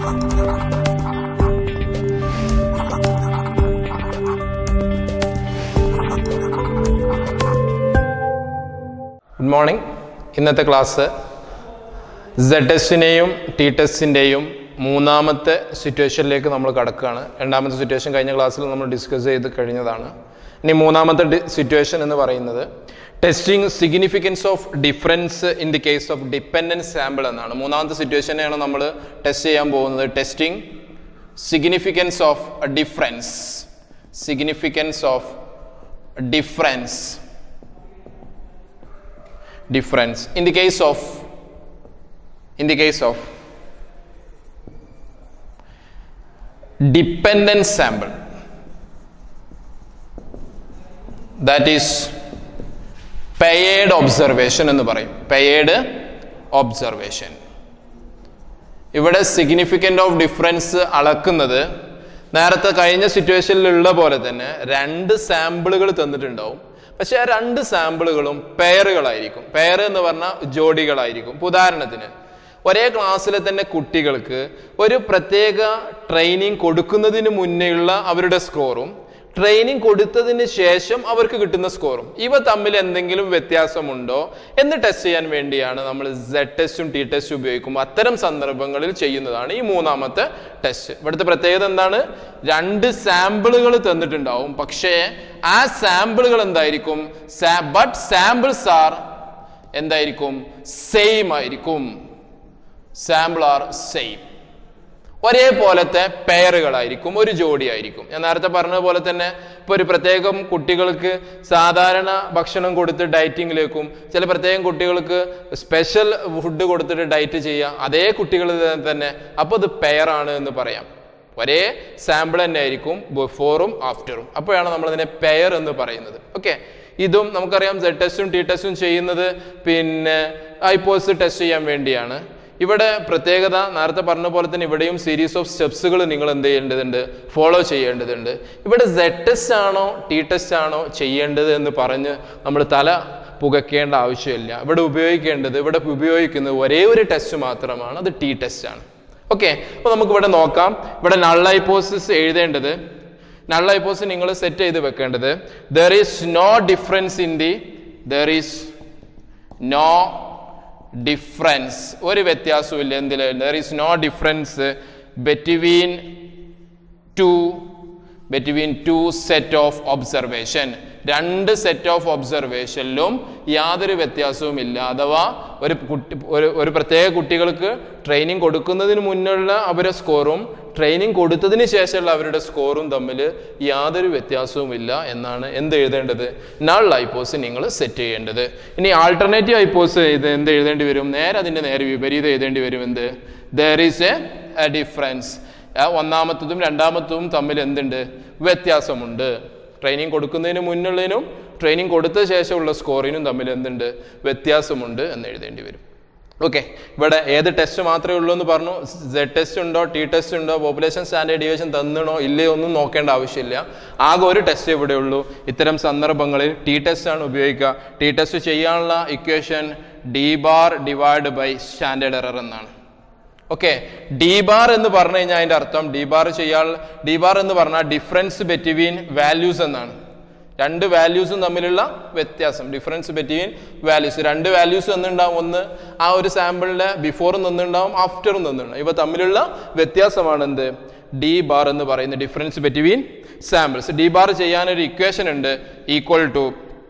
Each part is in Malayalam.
ഗുഡ് മോർണിംഗ് ഇന്നത്തെ ക്ലാസ് സെഡ് ടെസ്റ്റിനെയും ടി ടെസ്റ്റിൻ്റെയും മൂന്നാമത്തെ സിറ്റുവേഷനിലേക്ക് നമ്മൾ കടക്കുകയാണ് രണ്ടാമത്തെ സിറ്റുവേഷൻ കഴിഞ്ഞ ക്ലാസ്സിൽ നമ്മൾ ഡിസ്കസ് ചെയ്ത് കഴിഞ്ഞതാണ് ഇനി മൂന്നാമത്തെ സിറ്റുവേഷൻ എന്ന് പറയുന്നത് testing significance of difference in the case of dependence sample എന്നാണ് മൂന്നാമത്തെ സിറ്റുവേഷനെയാണ് നമ്മൾ ടെസ്റ്റ് ചെയ്യാൻ പോകുന്നത് testing significance of difference significance of difference difference in the case of in the case of dependent sample that is paired observation എന്ന് പറയും paired observation ഇവിടെ സിഗ്നിഫിക്കൻ്റ് ഓഫ് ഡിഫറൻസ് അളക്കുന്നത് നേരത്തെ കഴിഞ്ഞ സിറ്റുവേഷനിലുള്ള പോലെ തന്നെ രണ്ട് സാമ്പിളുകൾ തന്നിട്ടുണ്ടാവും പക്ഷെ ആ രണ്ട് സാമ്പിളുകളും പെയറുകളായിരിക്കും പെയർ എന്ന് പറഞ്ഞാൽ ജോഡികളായിരിക്കും ഇപ്പൊ ഉദാഹരണത്തിന് ഒരേ ക്ലാസ്സിലെ തന്നെ കുട്ടികൾക്ക് ഒരു പ്രത്യേക ട്രെയിനിങ് കൊടുക്കുന്നതിന് മുന്നേയുള്ള അവരുടെ സ്കോറും ട്രെയിനിങ് കൊടുത്തതിന് ശേഷം അവർക്ക് കിട്ടുന്ന സ്കോറും ഇവ തമ്മിൽ എന്തെങ്കിലും വ്യത്യാസമുണ്ടോ എന്ന് ടെസ്റ്റ് ചെയ്യാൻ വേണ്ടിയാണ് നമ്മൾ സെഡ് ടെസ്റ്റും ടി ടെസ്റ്റും ഉപയോഗിക്കുമ്പോൾ അത്തരം സന്ദർഭങ്ങളിൽ ചെയ്യുന്നതാണ് ഈ മൂന്നാമത്തെ ടെസ്റ്റ് ഇവിടുത്തെ പ്രത്യേകത എന്താണ് രണ്ട് സാമ്പിളുകൾ തന്നിട്ടുണ്ടാവും പക്ഷേ ആ സാമ്പിളുകൾ എന്തായിരിക്കും ബട്ട് സാമ്പിൾസ് ആർ എന്തായിരിക്കും സെയിം ആയിരിക്കും സാമ്പിൾ ആർ സെയിം ഒരേപോലത്തെ പെയറുകളായിരിക്കും ഒരു ജോഡിയായിരിക്കും ഞാൻ നേരത്തെ പറഞ്ഞ പോലെ തന്നെ ഇപ്പൊ ഒരു പ്രത്യേകം കുട്ടികൾക്ക് സാധാരണ ഭക്ഷണം കൊടുത്ത് ഡയറ്റിങ്ങിലേക്കും ചില പ്രത്യേകം കുട്ടികൾക്ക് സ്പെഷ്യൽ ഫുഡ് കൊടുത്തിട്ട് ഡയറ്റ് ചെയ്യാം അതേ കുട്ടികൾ തന്നെ അപ്പോൾ ഇത് പെയറാണ് എന്ന് പറയാം ഒരേ സാമ്പിൾ തന്നെ ആയിരിക്കും ബിഫോറും ആഫ്റ്ററും അപ്പോഴാണ് നമ്മൾ അതിനെ പെയർ എന്ന് പറയുന്നത് ഓക്കെ ഇതും നമുക്കറിയാം സെഡ് ടെസ്റ്റും ടി ടെസ്റ്റും ചെയ്യുന്നത് പിന്നെ ഐപ്പോസ് ടെസ്റ്റ് ചെയ്യാൻ വേണ്ടിയാണ് ഇവിടെ പ്രത്യേകത നേരത്തെ പറഞ്ഞ പോലെ തന്നെ ഇവിടെയും സീരീസ് ഓഫ് സ്റ്റെപ്സുകൾ നിങ്ങൾ എന്ത് ചെയ്യേണ്ടതുണ്ട് ഫോളോ ചെയ്യേണ്ടതുണ്ട് ഇവിടെ സെഡ് ടെസ്റ്റ് ആണോ ടി ടെസ്റ്റ് ആണോ ചെയ്യേണ്ടത് എന്ന് പറഞ്ഞ് നമ്മൾ തല പുകയ്ക്കേണ്ട ആവശ്യമില്ല ഇവിടെ ഉപയോഗിക്കേണ്ടത് ഇവിടെ ഉപയോഗിക്കുന്നത് ഒരേ ഒരു ടെസ്റ്റ് മാത്രമാണ് അത് ടി ടെസ്റ്റ് ആണ് ഓക്കെ അപ്പോൾ നമുക്ക് ഇവിടെ നോക്കാം ഇവിടെ നൾ ഹൈപ്പോസിസ് എഴുതേണ്ടത് നൾ ഹൈപ്പോസിസ് നിങ്ങൾ സെറ്റ് ചെയ്ത് വെക്കേണ്ടത് there is no difference in the there is no difference ഒരു വ്യത്യാസവും ഇല്ല എന്തിൽ there is no difference between two between two set of observation രണ്ട് സെറ്റ് ഓഫ് ഒബ്സർവേഷനിലും യാതൊരു വ്യത്യാസവും ഇല്ല അഥവാ ഒരു കുട്ടി ഒരു ഒരു പ്രത്യേക കുട്ടികൾക്ക് ട്രെയിനിങ് കൊടുക്കുന്നതിന് മുന്നുള്ള അവരുടെ സ്കോറും ട്രെയിനിങ് കൊടുത്തതിന് ശേഷമുള്ള അവരുടെ സ്കോറും തമ്മിൽ യാതൊരു വ്യത്യാസവും ഇല്ല എന്നാണ് എന്ത് എഴുതേണ്ടത് നൾ ഐപ്പോസ് നിങ്ങൾ സെറ്റ് ചെയ്യേണ്ടത് ഇനി ആൾട്ടർനേറ്റീവ് ഐപ്പോസ് ഇത് എന്ത് എഴുതേണ്ടി വരും നേരെ അതിൻ്റെ നേരെ വിപരീതം എഴുതേണ്ടി വരും എന്ത് ദർ ഈസ് എ ഡിഫറൻസ് ഒന്നാമത്തതും രണ്ടാമത്തതും തമ്മിൽ എന്തുണ്ട് വ്യത്യാസമുണ്ട് ട്രെയിനിങ് കൊടുക്കുന്നതിന് മുന്നുള്ളതിനും ട്രെയിനിങ് കൊടുത്ത ശേഷമുള്ള സ്കോറിനും തമ്മിൽ എന്തുണ്ട് വ്യത്യാസമുണ്ട് എന്ന് എഴുതേണ്ടി വരും ഓക്കെ ഇവിടെ ഏത് ടെസ്റ്റ് മാത്രമേ ഉള്ളൂ എന്ന് പറഞ്ഞു സെഡ് ടെസ്റ്റ് ഉണ്ടോ ടി ടെസ്റ്റ് ഉണ്ടോ പോപ്പുലേഷൻ സ്റ്റാൻഡേർഡ് ഡിവിഷൻ തന്നണോ ഇല്ലയോ ഒന്നും നോക്കേണ്ട ആവശ്യമില്ല ആകെ ഒരു ടെസ്റ്റ് ഇവിടെ ഉള്ളൂ ഇത്തരം സന്ദർഭങ്ങളിൽ ടി ടെസ്റ്റ് ആണ് ഉപയോഗിക്കുക ടി ടെസ്റ്റ് ചെയ്യാനുള്ള equation D bar divide by standard error എന്നാണ് ഓക്കെ ഡി ബാർ എന്ന് പറഞ്ഞു കഴിഞ്ഞാൽ അതിന്റെ അർത്ഥം ഡി ബാർ ചെയ്യാൻ ഡി ബാർ എന്ന് പറഞ്ഞാൽ ഡിഫറൻസ് ബെറ്റ്വീൻ വാല്യൂസ് എന്നാണ് രണ്ട് വാല്യൂസും തമ്മിലുള്ള വ്യത്യാസം ഡിഫറൻസ് ബെറ്റ്വീൻ വാല്യൂസ് രണ്ട് വാല്യൂസ് തന്നിട്ടുണ്ടാവും ഒന്ന് ആ ഒരു സാമ്പിളിന്റെ ബിഫോറും തന്നിട്ടുണ്ടാവും ആഫ്റ്ററും തന്നിട്ടുണ്ടാവും ഇവ തമ്മിലുള്ള വ്യത്യാസമാണ് എന്ത് ഡി ബാർ എന്ന് പറയുന്നത് difference between samples D bar ചെയ്യാനൊരു ഇക്വേഷൻ ഉണ്ട് equal to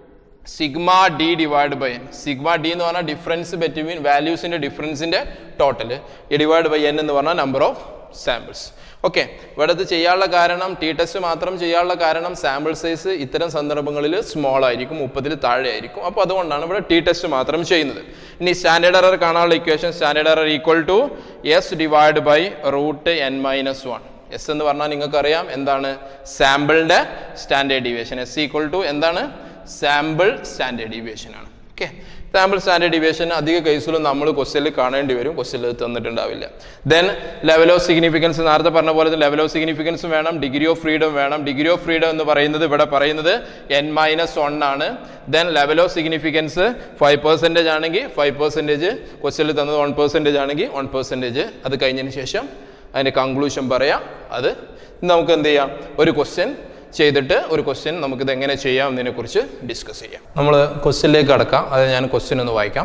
sigma D divide by N sigma D എന്ന് പറഞ്ഞാൽ ഡിഫറൻസ് ബെറ്റ്വീൻ വാല്യൂസിന്റെ ഡിഫറൻസിന്റെ ടോട്ടൽ ഡിവൈഡ് ബൈ എൻ എന്ന് പറഞ്ഞാൽ നമ്പർ ഓഫ് സാമ്പിൾസ് ഓക്കെ ഇവിടെ ഇത് ചെയ്യാനുള്ള കാരണം ടി ടെസ്റ്റ് മാത്രം ചെയ്യാനുള്ള കാരണം സാമ്പിൾ സൈസ് ഇത്തരം സന്ദർഭങ്ങളിൽ സ്മോൾ ആയിരിക്കും മുപ്പതിൽ താഴെ ആയിരിക്കും അപ്പോൾ അതുകൊണ്ടാണ് ഇവിടെ ടി ടെസ്റ്റ് മാത്രം ചെയ്യുന്നത് ഇനി സ്റ്റാൻഡേർഡ് എറർ കാണാനുള്ള equation standard error equal to S divide by root N minus one S എന്ന് പറഞ്ഞാൽ നിങ്ങൾക്കറിയാം എന്താണ് സാമ്പിളിന്റെ standard deviation S equal to എന്താണ് സാമ്പിൾ സ്റ്റാൻഡേർഡ് ഡീവിയേഷൻ ആണ് ഓക്കെ സാമ്പിൾ സ്റ്റാൻഡേർഡ് ഡീവിയേഷൻ അധിക കേസിലും നമ്മൾ ക്വസ്റ്റ്യനിൽ കാണേണ്ടി വരും ക്വസ്റ്റ്യനിൽ തന്നിട്ടുണ്ടാവില്ല ദെൻ ലെവൽ ഓഫ് സിഗ്നിഫിക്കൻസ് നേരത്തെ പറഞ്ഞ പോലെ ലെവൽ ഓഫ് സിഗ്നിഫിക്കൻസും വേണം ഡിഗ്രി ഓഫ് ഫ്രീഡം വേണം ഡിഗ്രി ഓഫ് ഫ്രീഡം എന്ന് പറയുന്നത് ഇവിടെ പറയുന്നത് എൻ മൈനസ് വൺ ആണ് then level of significance five percentage ആണെങ്കിൽ ഫൈവ് പെർസെൻറ്റേജ് ക്വസ്റ്റ്യനിൽ തന്നത് വൺ പെർസെൻറ്റേജ് ആണെങ്കിൽ വൺ പെർസെൻറ്റേജ് അത് കഴിഞ്ഞതിന് ശേഷം അതിൻ്റെ കൺക്ലൂഷൻ പറയാം അത് നമുക്ക് എന്ത് ചെയ്യാം ഒരു ക്വസ്റ്റ്യൻ ചെയ്തിട്ട് ഒരു ക്വസ്റ്റ്യൻ നമുക്കിത് എങ്ങനെ ചെയ്യാം എന്നതിനെക്കുറിച്ച് ഡിസ്കസ് ചെയ്യാം നമ്മൾ ക്വസ്റ്റ്യനിലേക്ക് കടക്കാം അത് ഞാൻ ക്വസ്റ്റ്യൻ ഒന്ന് വായിക്കാം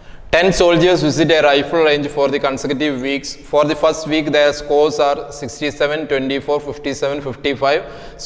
10 soldiers visit a rifle range for the consecutive weeks. For the first week, their scores are 67, 24, 57, 55,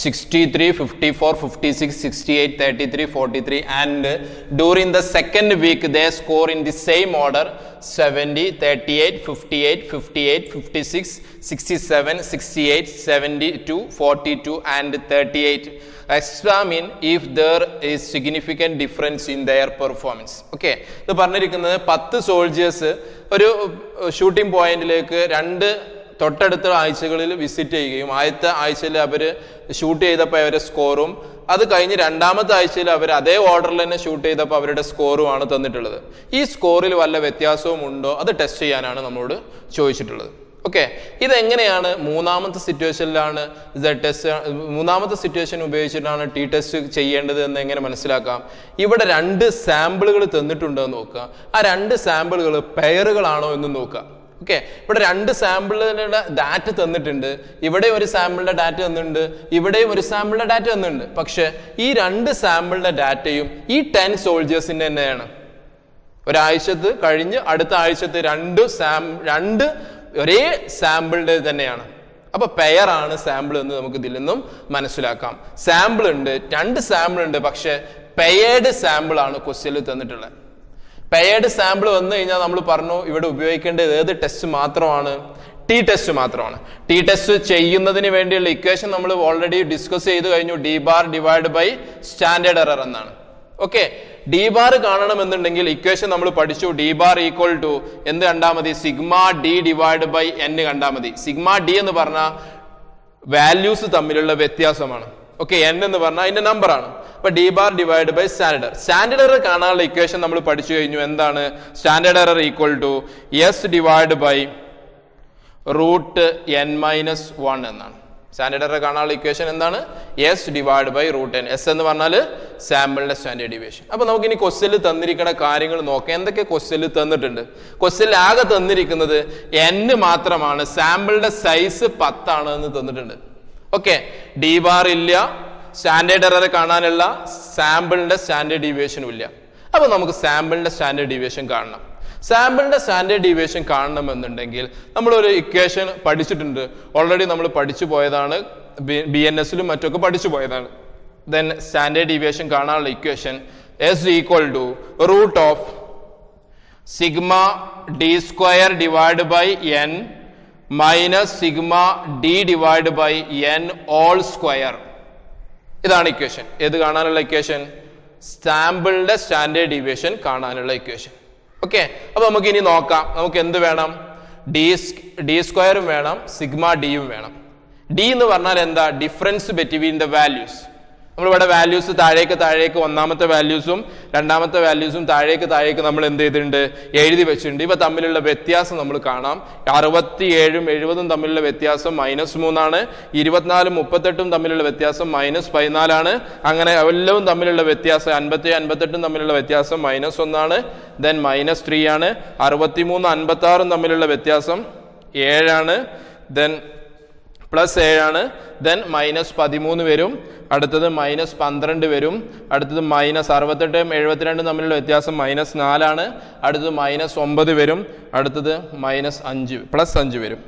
63, 54, 56, 68, 33, 43. And uh, during the second week, they score in the same order 70, 38, 58, 58, 56, 67, 68, 72, 42, and 38. Examine if there is significant difference in their performance okay ഇത് പറഞ്ഞിരിക്കുന്നത് പത്ത് സോൾജേഴ്സ് ഒരു ഷൂട്ടിംഗ് പോയിന്റിലേക്ക് രണ്ട് തൊട്ടടുത്ത ആഴ്ചകളിൽ വിസിറ്റ് ചെയ്യുകയും ആദ്യത്തെ ആഴ്ചയിൽ അവർ ഷൂട്ട് ചെയ്തപ്പോൾ അവരുടെ സ്കോറും അത് കഴിഞ്ഞ് രണ്ടാമത്തെ ആഴ്ചയിൽ അവർ അതേ ഓർഡറിൽ തന്നെ ഷൂട്ട് ചെയ്തപ്പോൾ അവരുടെ സ്കോറുമാണ് തന്നിട്ടുള്ളത് ഈ സ്കോറിൽ വല്ല വ്യത്യാസവും ഉണ്ടോ അത് ടെസ്റ്റ് ചെയ്യാനാണ് നമ്മളോട് ചോദിച്ചിട്ടുള്ളത് ഓക്കെ ഇതെങ്ങനെയാണ് മൂന്നാമത്തെ സിറ്റുവേഷനിലാണ് ഇത് ടെസ്റ്റ് മൂന്നാമത്തെ സിറ്റുവേഷൻ ഉപയോഗിച്ചിട്ടാണ് ടി ടെസ്റ്റ് ചെയ്യേണ്ടത് എന്ന് എങ്ങനെ മനസ്സിലാക്കാം ഇവിടെ രണ്ട് സാമ്പിളുകൾ തന്നിട്ടുണ്ടോ എന്ന് നോക്കുക ആ രണ്ട് സാമ്പിളുകൾ പെയറുകളാണോ എന്ന് നോക്കുക ഓക്കെ ഇവിടെ രണ്ട് സാമ്പിളുകളുടെ ഡാറ്റ തന്നിട്ടുണ്ട് ഇവിടെ ഒരു സാമ്പിളിന്റെ ഡാറ്റ തന്നിട്ടുണ്ട് ഇവിടെയും ഒരു സാമ്പിളിന്റെ ഡാറ്റ തന്നിട്ടുണ്ട് പക്ഷെ ഈ രണ്ട് സാമ്പിളിന്റെ ഡാറ്റയും ഈ ടെൻ സോൾജേഴ്സിന്റെ തന്നെയാണ് ഒരാഴ്ചത്ത് കഴിഞ്ഞ് അടുത്ത ആഴ്ചത്തെ രണ്ട് സാം രണ്ട് ഒരേ സാമ്പിളിന്റെ തന്നെയാണ് അപ്പൊ പെയറാണ് സാമ്പിൾ എന്ന് നമുക്ക് ഇതിൽ നിന്നും മനസ്സിലാക്കാം സാമ്പിൾ ഉണ്ട് രണ്ട് സാമ്പിൾ ഉണ്ട് പക്ഷെ പെയർഡ് സാമ്പിൾ ആണ് ക്വസ്റ്റ്യനിൽ തന്നിട്ടുള്ളത് പെയർഡ് സാമ്പിൾ വന്നു കഴിഞ്ഞാൽ നമ്മൾ പറഞ്ഞു ഇവിടെ ഉപയോഗിക്കേണ്ടത് ഏത് ടെസ്റ്റ് മാത്രമാണ് ടി ടെസ്റ്റ് മാത്രമാണ് ടി ടെസ്റ്റ് ചെയ്യുന്നതിന് വേണ്ടിയുള്ള ഇക്വേഷൻ നമ്മൾ ഓൾറെഡി ഡിസ്കസ് ചെയ്ത് കഴിഞ്ഞു D bar divide by standard error എന്നാണ് ഓക്കെ ഡി ബാർ കാണണമെന്നുണ്ടെങ്കിൽ ഇക്വേഷൻ നമ്മൾ പഠിച്ചു ഡി ബാർ ഈക്വൽ ടു എന്ത് കണ്ടാൽ മതി sigma D divide by N കണ്ടാൽ മതി സിഗ്മ ഡി എന്ന് പറഞ്ഞാൽ വാല്യൂസ് തമ്മിലുള്ള വ്യത്യാസമാണ് ഓക്കെ എൻ എന്ന് പറഞ്ഞാൽ അതിന്റെ നമ്പർ ആണ് അപ്പൊ D bar divide by standard standard error കാണാനുള്ള ഇക്വേഷൻ നമ്മൾ പഠിച്ചു കഴിഞ്ഞു എന്താണ് standard error equal to S divide by root N minus one എന്നാണ് സ്റ്റാൻഡേർഡ് എറർ കാണാനുള്ള ഇക്വേഷൻ എന്താണ് S divide by root N S എന്ന് പറഞ്ഞാൽ സാമ്പിളിന്റെ സ്റ്റാൻഡേർഡ് ഡിവിയേഷൻ അപ്പൊ നമുക്ക് ഇനി ക്വസ്റ്റ്യനിൽ തന്നിരിക്കുന്ന കാര്യങ്ങൾ നോക്കാം എന്തൊക്കെ ക്വസ്റ്റ്യനിൽ തന്നിട്ടുണ്ട് ക്വസ്റ്റ്യനിൽ ആകെ തന്നിരിക്കുന്നത് എൻ മാത്രമാണ് സാമ്പിളിന്റെ സൈസ് പത്താണ് എന്ന് തന്നിട്ടുണ്ട് ഓക്കെ ഡി ബാർ ഇല്ല സ്റ്റാൻഡേർഡ് എറർ കാണാനുള്ള സാമ്പിളിന്റെ സ്റ്റാൻഡേർഡ് ഡീവിയേഷനും ഇല്ല അപ്പൊ നമുക്ക് സാമ്പിളിന്റെ സ്റ്റാൻഡേർഡ് ഡീവിയേഷൻ കാണണം സാമ്പിളിന്റെ സ്റ്റാൻഡേർഡ് ഡീവിയേഷൻ കാണണമെന്നുണ്ടെങ്കിൽ നമ്മളൊരു ഇക്വേഷൻ പഠിച്ചിട്ടുണ്ട് ഓൾറെഡി നമ്മൾ പഠിച്ചു പോയതാണ് ബി എൻ എസിലും മറ്റൊക്കെ പഠിച്ചു പോയതാണ് ദെൻ സ്റ്റാൻഡേർഡ് ഡീവിയേഷൻ കാണാനുള്ള equation S equal to root of sigma D square divide by N minus sigma D divide by N whole square ഇതാണ് ഇക്വേഷൻ ഏത് കാണാനുള്ള ഇക്വേഷൻ സാമ്പിളിന്റെ സ്റ്റാൻഡേർഡ് ഡീവിയേഷൻ കാണാനുള്ള ഇക്വേഷൻ ഓക്കെ അപ്പൊ നമുക്ക് ഇനി നോക്കാം നമുക്ക് എന്ത് വേണം ഡി ഡി സ്ക്വയറും വേണം സിഗ്മ ഡിയും വേണം ഡി എന്ന് പറഞ്ഞാൽ എന്താ ഡിഫറൻസ് ബിറ്റ്വീൻ ദ വാല്യൂസ് നമ്മളിവിടെ വാല്യൂസ് താഴേക്ക് താഴേക്ക് ഒന്നാമത്തെ വാല്യൂസും രണ്ടാമത്തെ വാല്യൂസും താഴേക്ക് താഴേക്ക് നമ്മൾ എന്ത് ചെയ്തിട്ടുണ്ട് എഴുതി വെച്ചിട്ടുണ്ട് ഇവ തമ്മിലുള്ള വ്യത്യാസം നമ്മൾ കാണാം അറുപത്തി ഏഴും എഴുപതും തമ്മിലുള്ള വ്യത്യാസം മൈനസ് മൂന്നാണ് ഇരുപത്തിനാലും മുപ്പത്തെട്ടും തമ്മിലുള്ള വ്യത്യാസം മൈനസ് പതിനാലാണ് അങ്ങനെ എല്ലവും തമ്മിലുള്ള വ്യത്യാസം അൻപത്തി അൻപത്തെട്ടും തമ്മിലുള്ള വ്യത്യാസം മൈനസ് ഒന്നാണ് ദെൻ മൈനസ് ത്രീ ആണ് അറുപത്തിമൂന്ന് അൻപത്തി ആറും തമ്മിലുള്ള വ്യത്യാസം ഏഴാണ് ദെൻ പ്ലസ് ഏഴാണ് ദെൻ മൈനസ് പതിമൂന്ന് വരും അടുത്തത് മൈനസ് പന്ത്രണ്ട് വരും അടുത്തത് മൈനസ് അറുപത്തെട്ടും എഴുപത്തിരണ്ടും തമ്മിലുള്ള വ്യത്യാസം മൈനസ് നാലാണ് അടുത്തത് മൈനസ് ഒമ്പത് വരും അടുത്തത് മൈനസ് അഞ്ച് പ്ലസ് അഞ്ച് വരും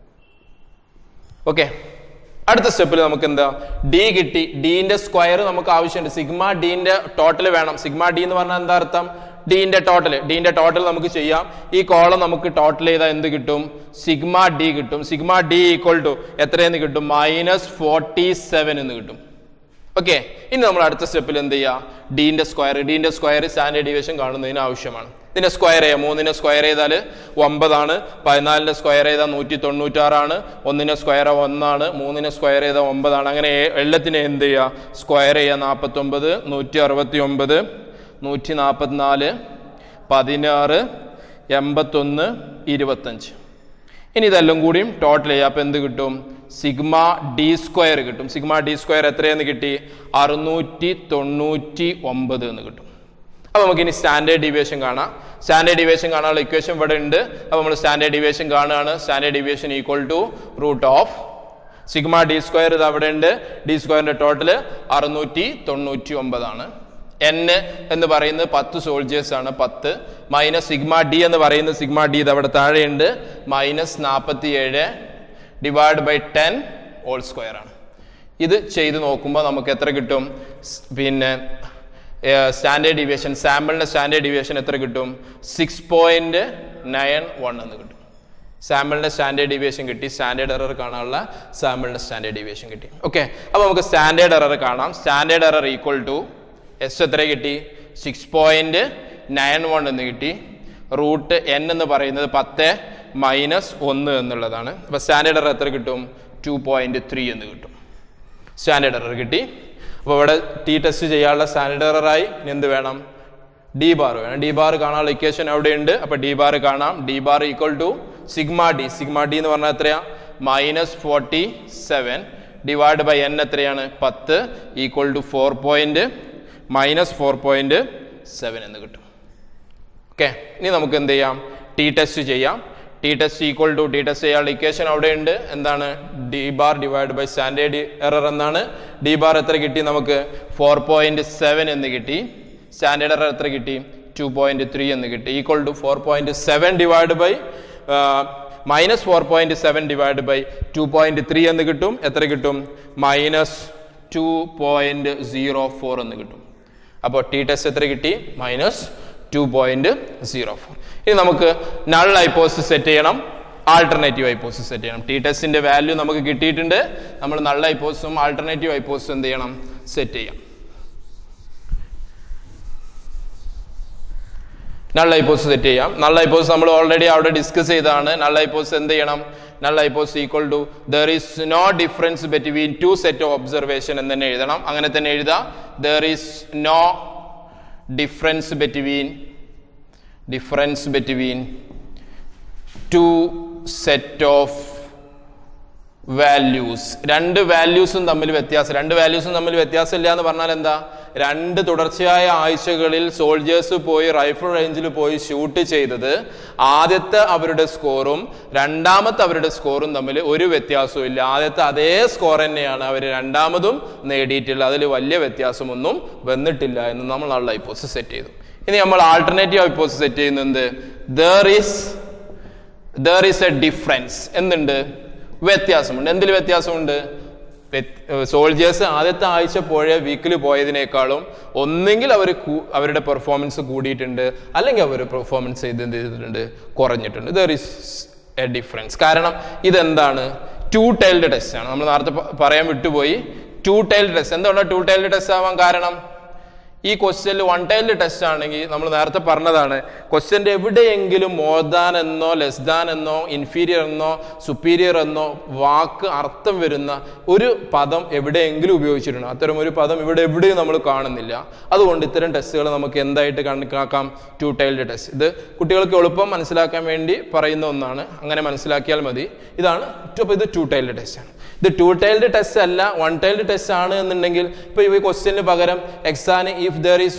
ഓക്കെ അടുത്ത സ്റ്റെപ്പിൽ നമുക്ക് എന്താ ഡി കിട്ടി ഡിന്റെ സ്ക്വയർ നമുക്ക് ആവശ്യമുണ്ട് സിഗ്മ ഡിന്റെ ടോട്ടൽ വേണം സിഗ്മ ഡി എന്ന് പറഞ്ഞാൽ എന്താ അർത്ഥം ഡിന്റെ ടോട്ടൽ ഡിന്റെ ടോട്ടൽ നമുക്ക് ചെയ്യാം ഈ കോളം നമുക്ക് ടോട്ടൽ ചെയ്താൽ എന്ത് കിട്ടും സിഗ്മ ഡി കിട്ടും സിഗ്മ ഡി ഈക്വൽ ടു എത്രയെന്ന് കിട്ടും മൈനസ് ഫോർട്ടി സെവൻ എന്ന് കിട്ടും ഓക്കെ ഇനി നമ്മൾ അടുത്ത സ്റ്റെപ്പിൽ എന്ത് ചെയ്യുക ഡിന്റെ സ്ക്വയർ ഡിന്റെ സ്ക്വയർ സ്റ്റാൻഡേർഡ് ഡീവിയേഷൻ കാണുന്നതിന് ആവശ്യമാണ് ഇതിന്റെ സ്ക്വയർ ചെയ്യാം മൂന്നിന്റെ സ്ക്വയർ ചെയ്താൽ ഒമ്പതാണ് പതിനാലിന്റെ സ്ക്വയർ ചെയ്താൽ നൂറ്റി തൊണ്ണൂറ്റാറാണ് ഒന്നിന്റെ സ്ക്വയർ ഒന്നാണ് മൂന്നിന്റെ സ്ക്വയർ ചെയ്താൽ ഒമ്പതാണ് അങ്ങനെ എല്ലാത്തിനെ എന്ത് ചെയ്യുക സ്ക്വയർ ചെയ്യുക നാൽപ്പത്തൊമ്പത് നൂറ്റി അറുപത്തി ഒമ്പത് നൂറ്റി നാൽപ്പത്തിനാല് പതിനാറ് എൺപത്തൊന്ന് ഇരുപത്തഞ്ച് ഇനി ഇതെല്ലാം കൂടിയും ടോട്ടൽ ചെയ്യുക അപ്പം എന്ത് കിട്ടും സിഗ്മ ഡി സ്ക്വയർ കിട്ടും സിഗ്മ ഡി സ്ക്വയർ എത്രയെന്ന് കിട്ടി അറുന്നൂറ്റി തൊണ്ണൂറ്റി ഒമ്പത് എന്ന് കിട്ടും അപ്പോൾ നമുക്ക് ഇനി സ്റ്റാൻഡേർഡ് ഡീവിയേഷൻ കാണാം സ്റ്റാൻഡേർഡ് ഡീവിയേഷൻ കാണാനുള്ള ഇക്വേഷൻ ഇവിടെ ഉണ്ട് അപ്പോൾ നമ്മൾ സ്റ്റാൻഡേർഡ് ഡീവിയേഷൻ കാണുകയാണ് standard deviation equal to root of sigma D square ഇത് അവിടെ ഉണ്ട് ഡി സ്ക്വയറിന്റെ ടോട്ടൽ അറുന്നൂറ്റി തൊണ്ണൂറ്റി ഒമ്പതാണ് എൻ എന്ന് പറയുന്നത് പത്ത് സോൾജേഴ്സ് ആണ് പത്ത് മൈനസ് സിഗ്മ ഡി എന്ന് പറയുന്നത് സിഗ്മ ഡി ഇത് അവിടെ താഴെയുണ്ട് മൈനസ് നാൽപ്പത്തി ഏഴ് divide by ten whole square ആണ് ഇത് ചെയ്ത് നോക്കുമ്പോൾ നമുക്ക് എത്ര കിട്ടും സ് പിന്നെ സ്റ്റാൻഡേർഡ് ഡീവിയേഷൻ സാമ്പിളിന്റെ സ്റ്റാൻഡേർഡ് ഡീവിയേഷൻ എത്ര കിട്ടും സിക്സ് പോയിന്റ് നയൻ വൺ എന്ന് കിട്ടും സാമ്പിളിന്റെ സ്റ്റാൻഡേർഡ് ഡീവിയേഷൻ കിട്ടി സ്റ്റാൻഡേർഡ് എറർ കാണാനുള്ള സാമ്പിളിന്റെ സ്റ്റാൻഡേർഡ് ഡീവിയേഷൻ കിട്ടി ഓക്കെ അപ്പോൾ നമുക്ക് സ്റ്റാൻഡേർഡ് എറർ കാണാം standard error equal to S എത്ര കിട്ടി സിക്സ് പോയിന്റ് നയൻ വൺ എന്ന് കിട്ടി റൂട്ട് എൻ എന്ന് പറയുന്നത് പത്ത് മൈനസ് ഒന്ന് എന്നുള്ളതാണ് അപ്പോൾ സ്റ്റാൻഡേർഡ് എറർ എത്ര കിട്ടും ടു പോയിന്റ് ത്രീ എന്ന് കിട്ടും സ്റ്റാൻഡേർഡ് എറർ കിട്ടി അപ്പോൾ ഇവിടെ ടി ടെസ്റ്റ് ചെയ്യാനുള്ള സ്റ്റാൻഡേർഡ് എററായി ഇനി എന്ത് വേണം ഡി ബാർ വേണം ഡി ബാർ കാണാനുള്ള ഇക്വേഷൻ അവിടെയുണ്ട് അപ്പോൾ ഡി ബാർ കാണാം D bar equal to sigma D sigma D എന്ന് പറഞ്ഞാൽ എത്രയാ minus forty seven divide by N എത്രയാണ് പത്ത് equal to four point minus four point seven എന്ന് കിട്ടും ഓക്കെ ഇനി നമുക്ക് എന്ത് ചെയ്യാം ടി ടെസ്റ്റ് ചെയ്യാം T test equal to T test ചെയ്യാനുള്ള ഇക്വേഷൻ അവിടെ ഉണ്ട് എന്താണ് D bar divide by standard error എന്നാണ് ഡി ബാർ എത്ര കിട്ടി നമുക്ക് ഫോർ പോയിന്റ് സെവൻ എന്ന് കിട്ടി സ്റ്റാൻഡേർഡ് എറർ എത്ര കിട്ടി ടു പോയിന്റ് ത്രീ എന്ന് കിട്ടി equal to four point seven divide by minus four point seven divide by two point three എന്ന് കിട്ടും എത്ര കിട്ടും minus two point zero four എന്ന് കിട്ടും അപ്പോൾ ടി ടെസ്റ്റ് എത്ര കിട്ടി minus two point zero four ഇനി നമുക്ക് നൾ ഹൈപ്പോസിസ് സെറ്റ് ചെയ്യണം ആൾട്ടർനേറ്റീവ് ഹൈപ്പോസിസ് സെറ്റ് ചെയ്യണം ടി ടെസ്റ്റിന്റെ വാല്യൂ നമുക്ക് കിട്ടിയിട്ടുണ്ട് നമ്മൾ നൾ ഹൈപ്പോസും ആൾട്ടർനേറ്റീവ് ഹൈപ്പോസും എന്ത് ചെയ്യണം സെറ്റ് ചെയ്യാം നൾ ഹൈപ്പോസ് സെറ്റ് ചെയ്യാം നൾ ഹൈപ്പോസ് നമ്മൾ ഓൾറെഡി അവിടെ ഡിസ്കസ് ചെയ്തതാണ് നൾ ഹൈപ്പോസ് എന്ത് ചെയ്യണം null hypothesis equal to there is no difference between two set of observation എന്ന് തന്നെ എഴുതണം അങ്ങനെ തന്നെ എഴുതാം there is no difference between difference between two set of values രണ്ട് വാല്യൂസും തമ്മിൽ വ്യത്യാസം രണ്ട് വാല്യൂസും തമ്മിൽ വ്യത്യാസം ഇല്ല എന്ന് പറഞ്ഞാൽ എന്താ രണ്ട് തുടർച്ചയായ ആഴ്ചകളിൽ സോൾജേഴ്സ് പോയി റൈഫിൾ റേഞ്ചിൽ പോയി ഷൂട്ട് ചെയ്തത് ആദ്യത്തെ അവരുടെ സ്കോറും രണ്ടാമത്തെ അവരുടെ സ്കോറും തമ്മിൽ ഒരു വ്യത്യാസവും ഇല്ല ആദ്യത്തെ അതേ സ്കോർ തന്നെയാണ് അവർ രണ്ടാമതും നേടിയിട്ടുള്ളത് അതിൽ വലിയ വ്യത്യാസമൊന്നും വന്നിട്ടില്ല എന്ന് നമ്മൾ ആ ഹൈപ്പോസ് സെറ്റ് ചെയ്തു ഇനി നമ്മൾ ആൾട്ടർനേറ്റീവ് ഹൈപ്പോസ് സെറ്റ് ചെയ്യുന്നത് there is there is a difference എന്തുണ്ട് വ്യത്യാസമുണ്ട് എന്തിൽ വ്യത്യാസമുണ്ട് സോൾജേഴ്സ് ആദ്യത്തെ ആഴ്ച പോയ വീക്കിൽ പോയതിനേക്കാളും ഒന്നെങ്കിൽ അവർ അവരുടെ പെർഫോമൻസ് കൂടിയിട്ടുണ്ട് അല്ലെങ്കിൽ അവർ പെർഫോമൻസ് ചെയ്ത് എന്ത് ചെയ്തിട്ടുണ്ട് കുറഞ്ഞിട്ടുണ്ട് ദർ ഈസ് എ ഡിഫറൻസ് കാരണം ഇതെന്താണ് ടു ടൈൽഡ് ടെസ്റ്റ് ആണ് നമ്മൾ നേരത്തെ പ- പറയാൻ വിട്ടുപോയി ടു ടൈൽഡ് ടെസ്റ്റ് എന്തുകൊണ്ടാണ് ടു ടൈൽഡ് ടെസ്റ്റ് ആവാൻ കാരണം ഈ ക്വസ്റ്റ്യനിൽ വൺ ടൈൽഡ് ടെസ്റ്റ് ആണെങ്കിൽ നമ്മൾ നേരത്തെ പറഞ്ഞതാണ് ക്വസ്റ്റ്യൻ്റെ എവിടെയെങ്കിലും മോർ ദാൻ എന്നോ ലെസ് ദാൻ എന്നോ ഇൻഫീരിയർ എന്നോ സുപ്പീരിയർ എന്നോ വാക്ക് അർത്ഥം വരുന്ന ഒരു പദം എവിടെയെങ്കിലും ഉപയോഗിച്ചിട്ടുണ്ട് അത്തരം ഒരു പദം ഇവിടെ എവിടെയും നമ്മൾ കാണുന്നില്ല അതുകൊണ്ട് ഇത്തരം ടെസ്റ്റുകൾ നമുക്ക് എന്തായിട്ട് കണക്കാക്കാം ടു ടൈൽഡ് ടെസ്റ്റ് ഇത് കുട്ടികൾക്ക് എളുപ്പം മനസ്സിലാക്കാൻ വേണ്ടി പറയുന്ന ഒന്നാണ് അങ്ങനെ മനസ്സിലാക്കിയാൽ മതി ഇതാണ് അപ്പോൾ ഇത് ടു ടൈൽഡ് ടെസ്റ്റ് ആണ് ഇത് ടു ടൈൽഡ് ടെസ്റ്റ് അല്ല വൺ ടൈൽഡ് ടെസ്റ്റ് ആണ് എന്നുണ്ടെങ്കിൽ ഇപ്പോൾ ഈ ക്വസ്റ്റ്യന് പകരം examine if there is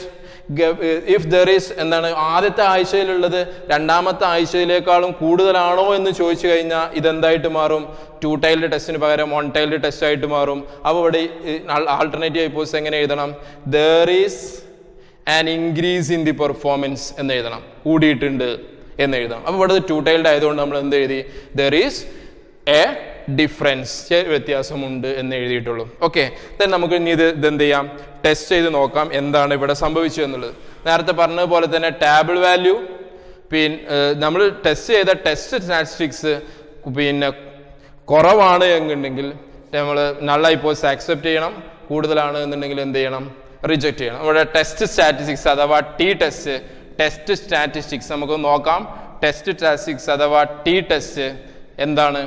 if there is എന്താണ് ആദ്യത്തെ ആഴ്ചയിലുള്ളത് രണ്ടാമത്തെ ആഴ്ചയിലേക്കാളും കൂടുതലാണോ എന്ന് ചോദിച്ചു കഴിഞ്ഞാൽ ഇതെന്തായിട്ട് മാറും ടു ടൈൽഡ് ടെസ്റ്റിന് പകരം വൺ ടൈൽഡ് ടെസ്റ്റ് ആയിട്ട് മാറും അപ്പോൾ ഇവിടെ ആൾട്ടർനേറ്റീവ് ഹൈപ്പോസ് എങ്ങനെ എഴുതണം there is an increase in the performance എന്ന് എഴുതണം കൂടിയിട്ടുണ്ട് എന്ന് എഴുതാം അപ്പോൾ ഇവിടെ ടു ടൈൽഡ് ആയതുകൊണ്ട് നമ്മൾ എന്ത് എഴുതി ദർ ഈസ് എ ഡിഫറൻസ് വ്യത്യാസമുണ്ട് എന്ന് എഴുതിയിട്ടുള്ളൂ ഓക്കെ ദെൻ നമുക്ക് ഇനി ഇത് ഇതെന്ത് ചെയ്യാം ടെസ്റ്റ് ചെയ്ത് നോക്കാം എന്താണ് ഇവിടെ സംഭവിച്ചത് എന്നുള്ളത് നേരത്തെ പറഞ്ഞതുപോലെ തന്നെ ടേബിൾ വാല്യൂ പിന്നെ നമ്മൾ ടെസ്റ്റ് ചെയ്ത ടെസ്റ്റ് സ്റ്റാറ്റിസ്റ്റിക്സ് പിന്നെ കുറവാണ് എന്നുണ്ടെങ്കിൽ നമ്മൾ നൾ ഹൈപ്പോസ് ആക്സെപ്റ്റ് ചെയ്യണം കൂടുതലാണ് എന്നുണ്ടെങ്കിൽ എന്ത് ചെയ്യണം റിജക്റ്റ് ചെയ്യണം ഇവിടെ ടെസ്റ്റ് സ്റ്റാറ്റിസ്റ്റിക്സ് അഥവാ ടി ടെസ്റ്റ് ടെസ്റ്റ് സ്റ്റാറ്റിസ്റ്റിക്സ് നമുക്ക് നോക്കാം ടെസ്റ്റ് സ്റ്റാറ്റിസ്റ്റിക്സ് അഥവാ ടി ടെസ്റ്റ് എന്താണ്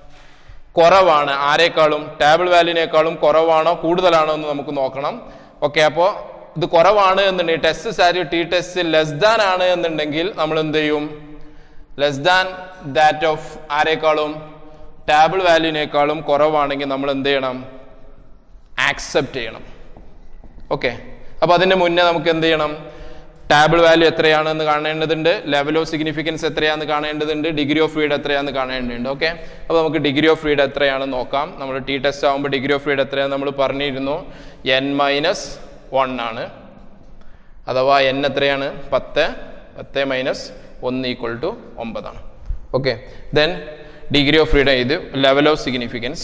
കുറവാണ് ആരെക്കാളും ടേബിൾ വാല്യൂനേക്കാളും കുറവാണോ കൂടുതലാണോ എന്ന് നമുക്ക് നോക്കണം ഓക്കെ അപ്പോൾ ഇത് കുറവാണ് എന്നുണ്ടെങ്കിൽ test sorry T test less than ആണ് എന്നുണ്ടെങ്കിൽ നമ്മൾ എന്ത് ചെയ്യും ലെസ് ദാൻ ദാറ്റ് ഓഫ് ആരെക്കാളും ടേബിൾ വാല്യൂനേക്കാളും കുറവാണെങ്കിൽ നമ്മൾ എന്ത് ചെയ്യണം ആക്സെപ്റ്റ് ചെയ്യണം ഓക്കെ അപ്പോൾ അതിൻ്റെ മുന്നേ നമുക്ക് എന്ത് ചെയ്യണം ടാബിൾ വാല്യൂ എത്രയാണെന്ന് കാണേണ്ടതുണ്ട് ലെവൽ ഓഫ് സിഗ്നിഫിക്കൻസ് എത്രയാണെന്ന് കാണേണ്ടതുണ്ട് ഡിഗ്രി ഓഫ് ഫ്രീഡം എത്രയാണെന്ന് കാണേണ്ടതുണ്ട് ഓക്കെ അപ്പോൾ നമുക്ക് ഡിഗ്രി ഓഫ് ഫ്രീഡം എത്രയാണെന്ന് നോക്കാം നമ്മൾ ടി ടെസ്റ്റ് ആകുമ്പോൾ ഡിഗ്രി ഓഫ് ഫ്രീഡം എത്രയാണെന്ന് നമ്മൾ പറഞ്ഞിരുന്നു എൻ മൈനസ് വൺ ആണ് അഥവാ എൻ എത്രയാണ് പത്ത് പത്ത് മൈനസ് ഒന്ന് ഈക്വൽ ടു ഒമ്പതാണ് okay then degree of freedom ഇത് level of significance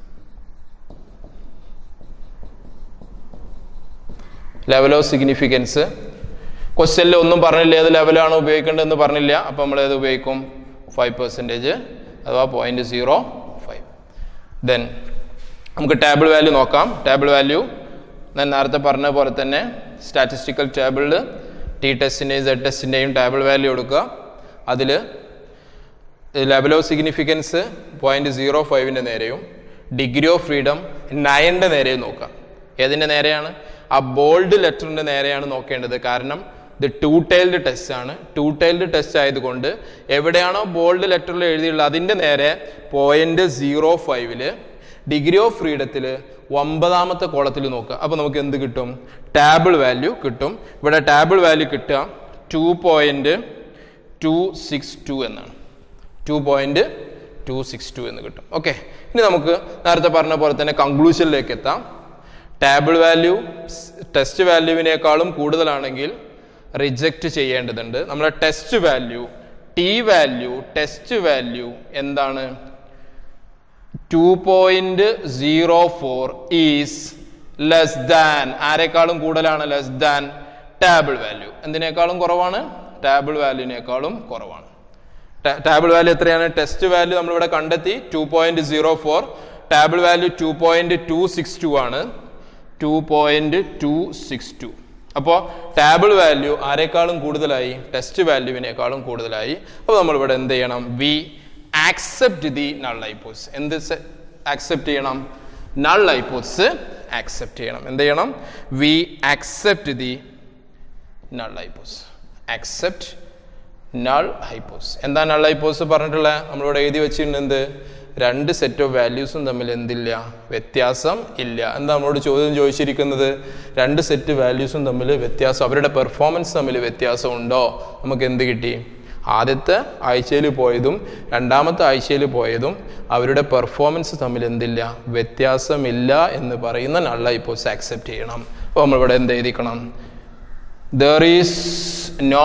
level of significance ക്വസ്റ്റ്യനിൽ ഒന്നും പറഞ്ഞില്ല ഏത് ലെവലാണ് ഉപയോഗിക്കേണ്ടതെന്ന് പറഞ്ഞില്ല അപ്പോൾ നമ്മൾ ഏത് ഉപയോഗിക്കും ഫൈവ് പെർസെൻറ്റേജ് അഥവാ പോയിൻറ്റ് സീറോ ഫൈവ് ദെൻ നമുക്ക് ടേബിൾ വാല്യൂ നോക്കാം ടേബിൾ വാല്യൂ ഞാൻ നേരത്തെ പറഞ്ഞ പോലെ തന്നെ സ്റ്റാറ്റിസ്റ്റിക്കൽ ടേബിളിൽ ടി ടെസ്റ്റിൻ്റെയും സെഡ് ടെസ്റ്റിൻ്റെയും ടേബിൾ വാല്യൂ എടുക്കുക അതിൽ level of significance point zero ഫൈവിൻ്റെ നേരെയും ഡിഗ്രി ഓഫ് ഫ്രീഡം നയൻ്റെ നേരെയും നോക്കാം ഏതിൻ്റെ നേരെയാണ് ആ ബോൾഡ് ലെറ്ററിൻ്റെ നേരെയാണ് നോക്കേണ്ടത് കാരണം ഇത് ടു ടൈൽഡ് ടെസ്റ്റ് ആണ് ടു ടൈൽഡ് ടെസ്റ്റ് ആയതുകൊണ്ട് എവിടെയാണോ ബോൾഡ് ലെറ്ററിൽ എഴുതിയുള്ളത് അതിൻ്റെ നേരെ പോയിന്റ് സീറോ ഫൈവില് ഡിഗ്രി ഓഫ് ഫ്രീഡത്തിൽ ഒമ്പതാമത്തെ കോളത്തിൽ നോക്കുക അപ്പോൾ നമുക്ക് എന്ത് കിട്ടും ടാബിൾ വാല്യൂ കിട്ടും ഇവിടെ ടാബിൾ വാല്യൂ കിട്ടുക two point two six two എന്നാണ് two point two six two എന്ന് കിട്ടും ഓക്കെ ഇനി നമുക്ക് നേരത്തെ പറഞ്ഞ പോലെ തന്നെ കൺക്ലൂഷനിലേക്ക് എത്താം ടാബിൾ വാല്യൂ ടെസ്റ്റ് വാല്യൂവിനേക്കാളും കൂടുതലാണെങ്കിൽ റിജക്റ്റ് ചെയ്യേണ്ടതുണ്ട് നമ്മുടെ test value t value test value എന്താണ് two point zero four is less than ആരെക്കാളും കൂടുതലാണ് ലെസ് ദാൻ ടാബിൾ വാല്യൂ എന്തിനേക്കാളും കുറവാണ് ടാബിൾ വാല്യൂവിനേക്കാളും കുറവാണ് ടാബിൾ വാല്യൂ എത്രയാണ് ടെസ്റ്റ് വാല്യൂ നമ്മളിവിടെ കണ്ടെത്തി two point zero four table value two point two six two ആണ് two point two six two അപ്പോൾ ടാബിൾ വാല്യൂ ആരെക്കാളും കൂടുതലായി ടെസ്റ്റ് വാല്യൂവിനേക്കാളും കൂടുതലായി അപ്പോൾ നമ്മളിവിടെ എന്ത് ചെയ്യണം we accept the null hypothesis എന്ത് ആക്സെപ്റ്റ് ചെയ്യണം നൾ ഹൈപ്പോസ് ആക്സെപ്റ്റ് ചെയ്യണം എന്ത് ചെയ്യണം we accept the null hypothesis accept null hypothesis എന്താ നൾ ഹൈപ്പോസ് പറഞ്ഞിട്ടുള്ളത് നമ്മളിവിടെ എഴുതി വെച്ചിട്ടുണ്ട് എന്ത് രണ്ട് സെറ്റ് ഓഫ് വാല്യൂസും തമ്മിൽ എന്തില്ല വ്യത്യാസം ഇല്ല എന്താ നമ്മളോട് ചോദ്യം ചോദിച്ചിരിക്കുന്നത് രണ്ട് സെറ്റ് വാല്യൂസും തമ്മിൽ വ്യത്യാസം അവരുടെ പെർഫോമൻസ് തമ്മിൽ വ്യത്യാസം ഉണ്ടോ നമുക്ക് എന്ത് കിട്ടി ആദ്യത്തെ ആഴ്ചയിൽ പോയതും രണ്ടാമത്തെ ആഴ്ചയിൽ പോയതും അവരുടെ പെർഫോമൻസ് തമ്മിൽ എന്തില്ല വ്യത്യാസമില്ല എന്ന് പറയുന്ന നൾ ഹൈപ്പോസ് ആക്സെപ്റ്റ് ചെയ്യണം അപ്പോൾ നമ്മളിവിടെ എന്ത് എഴുതിക്കണം there is no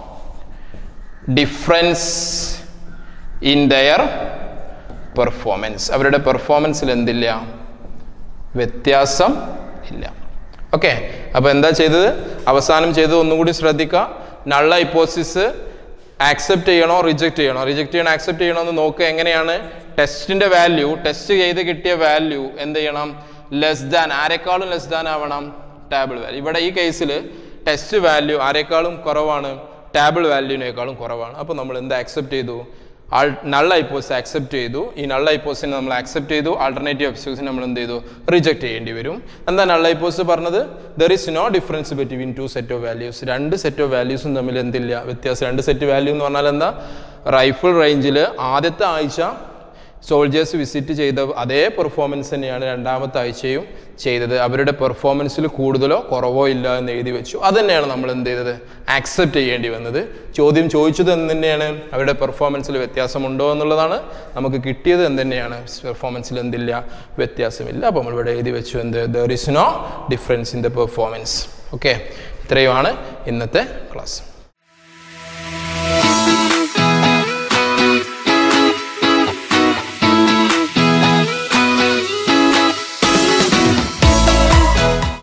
difference in their performance അവരുടെ പെർഫോമൻസിൽ എന്തില്ല വ്യത്യാസം ഇല്ല ഓക്കെ അപ്പോൾ എന്താ ചെയ്തത് അവസാനം ചെയ്തത് ഒന്നുകൂടി ശ്രദ്ധിക്കുക നള്ള ഹൈപ്പോസിസ് ആക്സെപ്റ്റ് ചെയ്യണോ റിജക്റ്റ് ചെയ്യണോ റിജക്റ്റ് ചെയ്യണോ ആക്സെപ്റ്റ് ചെയ്യണോ എന്ന് നോക്കുക എങ്ങനെയാണ് ടെസ്റ്റിന്റെ വാല്യൂ ടെസ്റ്റ് ചെയ്ത് കിട്ടിയ വാല്യൂ എന്ത് ചെയ്യണം ലെസ് ദാൻ ആരെക്കാളും ലെസ് ദാൻ ആവണം ടാബിൾ വാല്യൂ ഇവിടെ ഈ കേസിൽ ടെസ്റ്റ് വാല്യൂ ആരെക്കാളും കുറവാണ് ടാബിൾ വാല്യൂവിനേക്കാളും കുറവാണ് അപ്പോൾ നമ്മൾ എന്ത് ആക്സെപ്റ്റ് ചെയ്തു ആൾ നൾ ഹൈപ്പോസ് ആക്സെപ്റ്റ് ചെയ്തു ഈ നൾ ഹൈപ്പോസിനെ നമ്മൾ ആക്സെപ്റ്റ് ചെയ്തു ആൾട്ടർനേറ്റീവ് എക്സ്ക്യൂസിനെ നമ്മൾ എന്ത് ചെയ്തു റിജക്ട് ചെയ്യേണ്ടി വരും എന്താ നൾ ഹൈപ്പോസ് പറഞ്ഞത് there is no difference between two set of values രണ്ട് സെറ്റ് ഓഫ് വാല്യൂസും തമ്മിൽ എന്തില്ല വ്യത്യാസം രണ്ട് സെറ്റ് വാല്യൂ എന്ന് പറഞ്ഞാൽ എന്താ റൈഫിൾ റേഞ്ചിൽ ആദ്യത്തെ ആഴ്ച സോൾജേഴ്സ് വിസിറ്റ് ചെയ്ത അതേ പെർഫോമൻസ് തന്നെയാണ് രണ്ടാമത്തെ ആഴ്ചയും ചെയ്തത് അവരുടെ പെർഫോമൻസിൽ കൂടുതലോ കുറവോ ഇല്ല എന്ന് എഴുതി വെച്ചു അത് തന്നെയാണ് നമ്മൾ എന്ത് ചെയ്തത് ആക്സെപ്റ്റ് ചെയ്യേണ്ടി വന്നത് ചോദ്യം ചോദിച്ചത് എന്ത് തന്നെയാണ് അവരുടെ പെർഫോമൻസിൽ വ്യത്യാസമുണ്ടോ എന്നുള്ളതാണ് നമുക്ക് കിട്ടിയത് എന്ത് തന്നെയാണ് പെർഫോമൻസിൽ എന്തില്ല വ്യത്യാസമില്ല അപ്പോൾ നമ്മൾ ഇവിടെ എഴുതി വെച്ചു എന്ത് there is no difference in the performance okay ഇത്രയുമാണ് ഇന്നത്തെ ക്ലാസ്